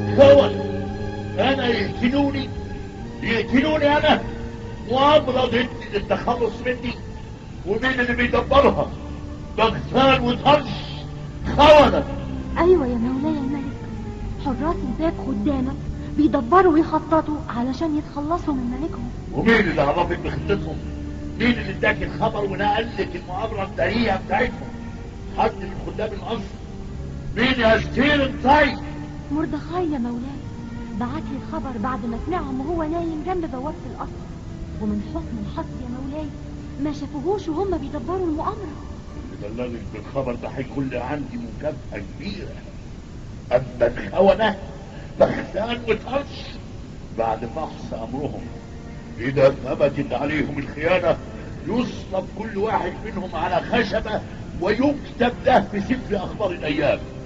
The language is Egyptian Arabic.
خون انا يقتلوني يقتلوني انا مؤامرة ضدي للتخلص مني ومين اللي بيدبرها بغتان وطرش خونة ايوه يا مولاي الملك حراس الباب خدامك بيدبروا ويخططوا علشان يتخلصوا من ملكهم ومين اللي عرفك بخطتهم مين اللي اداك الخبر ونقل لك المؤامرة السريعة بتاعتهم حد من خدام القصر مين يا ستيرن طيب مردخاي يا مولاي بعت لي الخبر بعد ما سمعهم وهو نايم جنب بوابة القصر ومن حسن الحظ يا مولاي ما شافوهوش وهم بيدبروا المؤامرة اللي بلغك بالخبر ده هيكون لي عندي مكافأة كبيرة أما الخونة بختان وطرش بعد فحص أمرهم إذا ثبتت عليهم الخيانة يصلب كل واحد منهم على خشبة ويكتب له في سفر أخبار الأيام